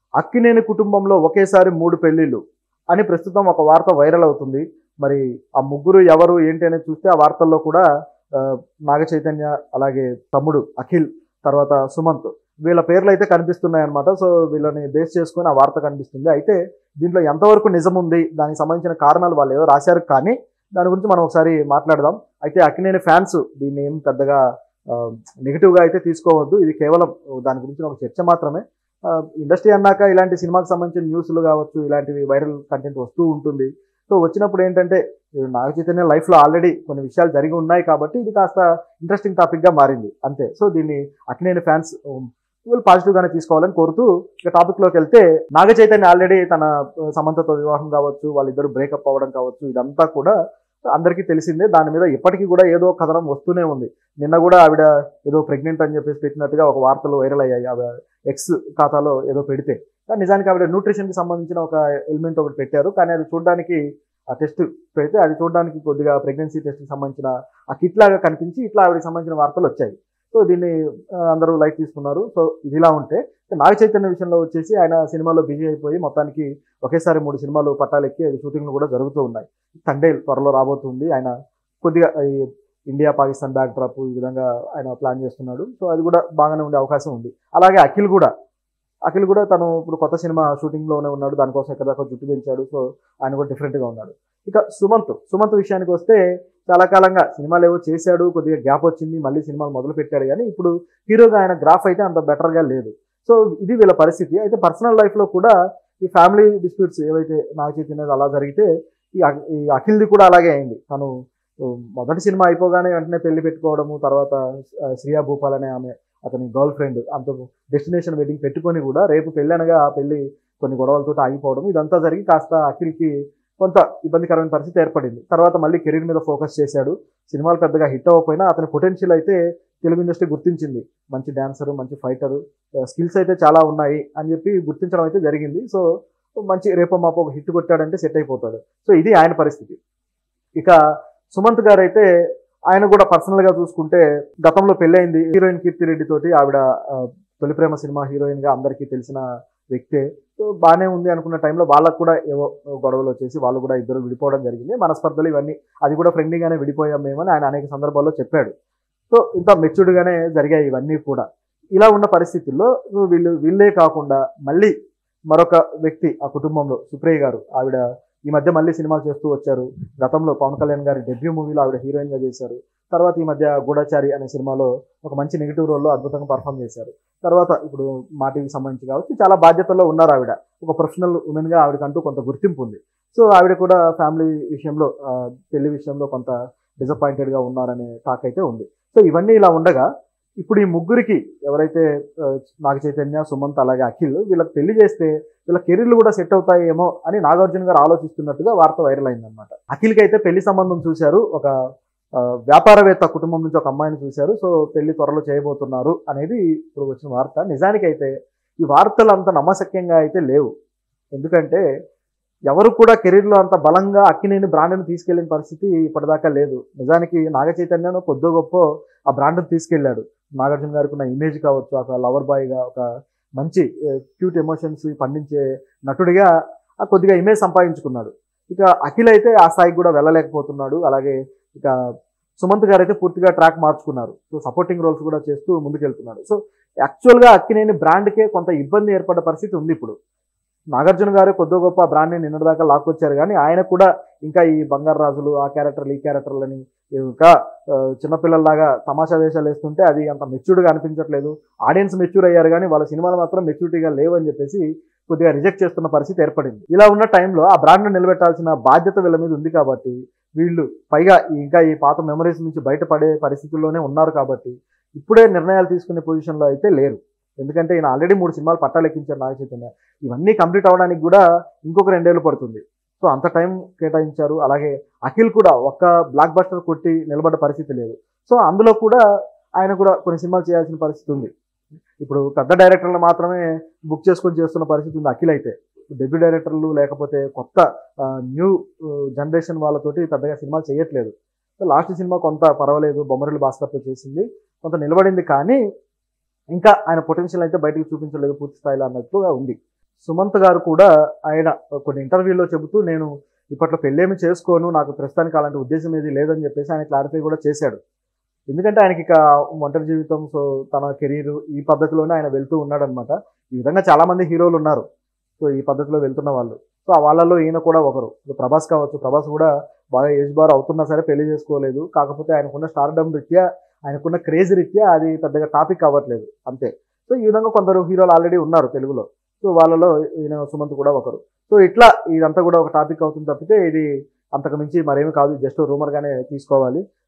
అక్కినేని కుటుంబంలో ఒకేసారి మూడు పెళ్లిళ్ళు అని ప్రస్తుతం ఒక వార్త వైరల్ అవుతుంది మరి ఆ ముగ్గురు ఎవరు ఏంటి అనేది చూస్తే ఆ వార్తల్లో కూడా ఆ, నాగ చైతన్య అలాగే తమ్ముడు అఖిల్ తర్వాత సుమంత్ వీళ్ళ పేర్లు అయితే కనిపిస్తున్నాయి అనమాట సో వీళ్ళని బేస్ చేసుకొని ఆ వార్త కనిపిస్తుంది అయితే దీంట్లో ఎంతవరకు నిజం ఉంది దానికి సంబంధించిన కారణాలు వాళ్ళు ఏదో రాశారు కానీ దాని గురించి మనం ఒకసారి మాట్లాడదాం అయితే అక్కినేని ఫ్యాన్స్ దీన్ని ఏం పెద్దగా నెగిటివ్గా అయితే తీసుకోవద్దు ఇది కేవలం దాని గురించి ఒక చర్చ మాత్రమే ఇండస్ట్రీ అన్నాక ఇలాంటి సినిమాకి సంబంధించిన న్యూస్లు కావచ్చు ఇలాంటివి వైరల్ కంటెంట్ వస్తూ ఉంటుంది సో వచ్చినప్పుడు ఏంటంటే నాగ చైతన్య లైఫ్లో ఆల్రెడీ కొన్ని విషయాలు జరిగి ఉన్నాయి కాబట్టి ఇది కాస్త ఇంట్రెస్టింగ్ టాపిక్గా మారింది అంతే సో దీన్ని అక్కినేని ఫ్యాన్స్ వీళ్ళు పాజిటివ్గానే తీసుకోవాలని కోరుతూ ఇక టాపిక్లోకి వెళ్తే నాగ చైతన్య ఆల్రెడీ తన ఆ, సమంతతో వివాహం కావచ్చు వాళ్ళిద్దరు బ్రేకప్ అవ్వడం కావచ్చు ఇదంతా కూడా అందరికీ తెలిసిందే దాని మీద ఇప్పటికీ కూడా ఏదో కథనం వస్తూనే ఉంది నిన్న కూడా ఆవిడ ఏదో ప్రెగ్నెంట్ అని చెప్పేసి పెట్టినట్టుగా ఒక వార్తలు వైరల్ అయ్యాయి ఆవిడ ఎక్స్ ఖాతాలో ఏదో పెడితే కానీ నిజానికి ఆవిడ న్యూట్రిషన్కి సంబంధించిన ఒక ఎలిమెంట్ ఒకటి పెట్టారు కానీ అది చూడడానికి ఆ టెస్ట్ పెడితే అది చూడడానికి కొద్దిగా ప్రెగ్నెన్సీ టెస్ట్కి సంబంధించిన ఆ కిట్ లాగా కనిపించి ఇట్లా ఆవిడకి సంబంధించిన వార్తలు వచ్చాయి సో దీన్ని ఆ, అందరూ లైక్ తీసుకున్నారు సో ఇదిలా ఉంటే నాగ చైతన్య విషయంలో వచ్చేసి ఆయన సినిమాలో బిజీ అయిపోయి మొత్తానికి ఒకేసారి మూడు సినిమాలు పట్టాలెక్కి అవి షూటింగ్లు కూడా జరుగుతూ ఉన్నాయి సండే త్వరలో రాబోతుంది ఆయన కొద్దిగా ఈ ఇండియా పాకిస్తాన్ బ్యాక్ డ్రాప్ ఈ విధంగా ఆయన ప్లాన్ చేస్తున్నాడు సో అది కూడా బాగానే ఉండే అవకాశం ఉంది అలాగే అఖిల్ కూడా అఖిల్ కూడా తను ఇప్పుడు కొత్త సినిమా షూటింగ్లోనే ఉన్నాడు దానికోసం ఎక్కడ దాకా జుట్టు పెంచాడు సో ఆయన కూడా డిఫరెంట్గా ఉన్నాడు ఇక సుమంత్ సుమంత్ విషయానికి వస్తే చాలా కాలంగా సినిమాలు ఏవో చేశాడు కొద్దిగా గ్యాప్ వచ్చింది మళ్ళీ సినిమాలు మొదలు పెట్టాడు కానీ ఇప్పుడు హీరోగా ఆయన గ్రాఫ్ అయితే అంత బెటర్గా లేదు సో ఇది వీళ్ళ పరిస్థితి అయితే పర్సనల్ లైఫ్లో కూడా ఈ ఫ్యామిలీ డిస్ప్యూట్స్ ఏవైతే నాకు చైతన్య అలా జరిగితే ఈ అఖి- ఈ అఖిల్ది కూడా అలాగే అయింది తను ఉమ్, మొదటి సినిమా అయిపోగానే వెంటనే పెళ్లి పెట్టుకోవడము తర్వాత ఆ, శ్రియా భూపాల్ అనే ఆమె అతని గర్ల్ ఫ్రెండ్ అంత డెస్టినేషన్ వెడ్డింగ్ పెట్టుకొని కూడా రేపు పెళ్ళి అనగా ఆ పెళ్లి కొన్ని గొడవలతో ఆగిపోవడం ఇదంతా జరిగి కాస్త అఖిల్కి కొంత ఇబ్బందికరమైన పరిస్థితి ఏర్పడింది తర్వాత మళ్ళీ కెరీర్ మీద ఫోకస్ చేశాడు సినిమాలు పెద్దగా హిట్ అవ్వకపోయినా అతని పొటెన్షియల్ అయితే తెలుగు ఇండస్ట్రీ గుర్తించింది మంచి డాన్సర్ మంచి ఫైటరు స్కిల్స్ అయితే చాలా ఉన్నాయి అని చెప్పి గుర్తించడం అయితే జరిగింది సో మంచి రేపో మాపో ఒక హిట్ కొట్టాడంటే సెట్ అయిపోతాడు సో ఇది ఆయన పరిస్థితి ఇక సుమంత్ గారు అయితే ఆయన కూడా పర్సనల్ గా చూసుకుంటే గతంలో పెళ్ళైంది హీరోయిన్ కీర్తి రెడ్డి తోటి ఆవిడ ఆ, తొలి ప్రేమ సినిమా హీరోయిన్ గా అందరికీ తెలిసిన వ్యక్తే సో బాగానే ఉంది అనుకున్న టైంలో వాళ్ళకు కూడా ఏవో గొడవలు వచ్చేసి వాళ్ళు కూడా ఇద్దరు విడిపోవడం జరిగింది మనస్పర్ధలు ఇవన్నీ అది కూడా ఫ్రెండ్లీగానే విడిపోయాం మేమని ఆయన అనేక సందర్భాల్లో చెప్పాడు సో ఇంత మెచ్యూర్డ్ గానే జరిగాయి ఇవన్నీ కూడా ఇలా ఉన్న పరిస్థితుల్లో వీళ్ళు వీళ్ళే కాకుండా మళ్ళీ మరొక వ్యక్తి ఆ కుటుంబంలో సుప్రియ గారు ఆవిడ ఈ మధ్య మళ్ళీ సినిమాలు చేస్తూ వచ్చారు గతంలో పవన్ కళ్యాణ్ గారి డెబ్యూ మూవీలో ఆవిడ హీరోయిన్ గా చేశారు తర్వాత ఈ మధ్య గూఢచారి అనే సినిమాలో ఒక మంచి నెగిటివ్ రోల్లో అద్భుతంగా పర్ఫామ్ చేశారు తర్వాత ఇప్పుడు మా టీవీకి సంబంధించి కావచ్చు చాలా బాధ్యతల్లో ఉన్నారు ఆవిడ ఒక ప్రొఫెషనల్ ఉమెన్ గా ఆవిడకంటూ కొంత గుర్తింపు ఉంది సో ఆవిడ కూడా ఫ్యామిలీ విషయంలో ఆ, పెళ్లి విషయంలో కొంత డిసప్పాయింటెడ్ గా ఉన్నారనే టాక్ అయితే ఉంది సో ఇవన్నీ ఇలా ఉండగా ఇప్పుడు ఈ ముగ్గురికి ఎవరైతే ఆ, నాగ చైతన్య సుమంత్ అలాగే అఖిల్ వీళ్ళకి పెళ్లి చేస్తే వీళ్ళ కెరీర్లు కూడా సెట్ అవుతాయేమో అని నాగార్జున గారు ఆలోచిస్తున్నట్టుగా వార్త వైరల్ అయిందనమాట అఖిల్కి అయితే పెళ్లి సంబంధం చూశారు ఒక ఆ, వ్యాపారవేత్త కుటుంబం నుంచి ఒక అమ్మాయిని చూశారు సో పెళ్లి త్వరలో చేయబోతున్నారు అనేది ఇప్పుడు వచ్చిన వార్త నిజానికైతే ఈ వార్తలు అంత నమ్మశక్యంగా అయితే లేవు ఎందుకంటే ఎవరు కూడా కెరీర్లో అంత బలంగా అక్కినేని బ్రాండ్ని తీసుకెళ్లిన పరిస్థితి ఇప్పటిదాకా లేదు నిజానికి నాగ చైతన్యను కొద్దో గొప్ప ఆ బ్రాండ్ని తీసుకెళ్లాడు నాగార్జున గారికి ఉన్న ఇమేజ్ కావచ్చు ఒక లవర్ బాయ్గా ఒక మంచి క్యూట్ ఎమోషన్స్ పండించే నటుడిగా ఆ కొద్దిగా ఇమేజ్ సంపాదించుకున్నాడు ఇక అఖిల్ అయితే ఆ స్థాయికి కూడా వెళ్ళలేకపోతున్నాడు అలాగే ఇక సుమంత్ గారు అయితే పూర్తిగా ట్రాక్ మార్చుకున్నారు సో సపోర్టింగ్ రోల్స్ కూడా చేస్తూ ముందుకెళ్తున్నాడు సో యాక్చువల్గా అక్కినేని బ్రాండ్కే కొంత ఇబ్బంది ఏర్పడ్డ పరిస్థితి ఉంది ఇప్పుడు నాగార్జున గారు కొద్దో గొప్ప బ్రాండ్ని నిన్నటిదాకా లాక్కొచ్చారు కానీ ఆయన కూడా ఇంకా ఈ బంగారు రాజులు ఆ క్యారెక్టర్లు ఈ క్యారెక్టర్లని ఇంకా ఆ, చిన్నపిల్లల్లాగా తమాషా వేషాలు వేస్తుంటే అది అంత మెచ్యూర్డ్గా అనిపించట్లేదు ఆడియన్స్ మెచ్యూర్ అయ్యారు కానీ వాళ్ళ సినిమాలు మాత్రం మెచ్యూరిటీగా లేవని చెప్పేసి కొద్దిగా రిజెక్ట్ చేస్తున్న పరిస్థితి ఏర్పడింది ఇలా ఉన్న టైంలో ఆ బ్రాండ్ను నిలబెట్టాల్సిన బాధ్యత వీళ్ళ మీద ఉంది కాబట్టి వీళ్ళు పైగా ఈ- ఇంకా ఈ పాత మెమరీస్ నుంచి బయటపడే పరిస్థితుల్లోనే ఉన్నారు కాబట్టి ఇప్పుడే నిర్ణయాలు తీసుకునే పొజిషన్లో అయితే లేరు ఎందుకంటే ఈయన ఆల్రెడీ మూడు సినిమాలు పట్టాలెక్కించారు నాగ చైతన్య ఇవన్నీ కంప్లీట్ అవ్వడానికి కూడా ఇంకొక రెండేళ్ళు పడుతుంది సో అంత టైం కేటాయించారు అలాగే అఖిల్ కూడా ఒక్క బ్లాక్ బస్టర్ కొట్టి నిలబడ్డ పరిస్థితి లేదు సో అందులో కూడా ఆయన కూడా కొన్ని సినిమాలు చేయాల్సిన పరిస్థితి ఉంది ఇప్పుడు పెద్ద డైరెక్టర్లు మాత్రమే బుక్ చేసుకొని చేస్తున్న పరిస్థితి ఉంది అఖిల్ అయితే డెబ్యూ డైరెక్టర్లు లేకపోతే కొత్త న్యూ జనరేషన్ వాళ్ళతోటి పెద్దగా సినిమాలు చేయట్లేదు సో లాస్ట్ సినిమా కొంత పర్వాలేదు బొమ్మరిల్లు భాస్కర్తో చేసింది కొంత నిలబడింది కానీ ఇంకా ఆయన పొటెన్షియల్ అయితే బయటకు చూపించలేదు పూర్తి స్థాయిలో అన్నట్లుగా ఉంది సుమంత్ గారు కూడా ఆయన కొన్ని ఇంటర్వ్యూలో చెబుతూ నేను ఇప్పట్లో పెళ్ళేమి చేసుకోను నాకు ప్రస్తుతానికి అలాంటి ఉద్దేశం ఏది లేదని చెప్పేసి ఆయన క్లారిఫై కూడా చేశాడు ఎందుకంటే ఆయనకి ఇక ఒంటరి జీవితం సో తన కెరీర్ ఈ పద్ధతిలోనే ఆయన వెళ్తూ ఉన్నాడనమాట ఈ విధంగా చాలా మంది హీరోలు ఉన్నారు సో ఈ పద్ధతిలో వెళ్తున్న వాళ్ళు సో ఆ వాళ్ళలో ఈయన కూడా ఒకరు ఇప్పుడు ప్రభాస్ కావచ్చు ప్రభాస్ కూడా బాగా ఏజ్ బార్ అవుతున్నా సరే పెళ్లి చేసుకోలేదు కాకపోతే ఆయనకున్న స్టార్డమ్ రీత్యా ఆయనకున్న క్రేజ్ రీత్యా అది పెద్దగా టాపిక్ అవ్వట్లేదు అంతే సో ఈ విధంగా కొందరు హీరోలు ఆల్రెడీ ఉన్నారు తెలుగులో సో వాళ్ళలో ఈయన సుమంత్ కూడా ఒకరు సో ఇట్లా ఇదంతా కూడా ఒక టాపిక్ అవుతుంది తప్పితే ఇది అంతకు మించి మరేమి కాదు జస్ట్ రూమర్గానే తీసుకోవాలి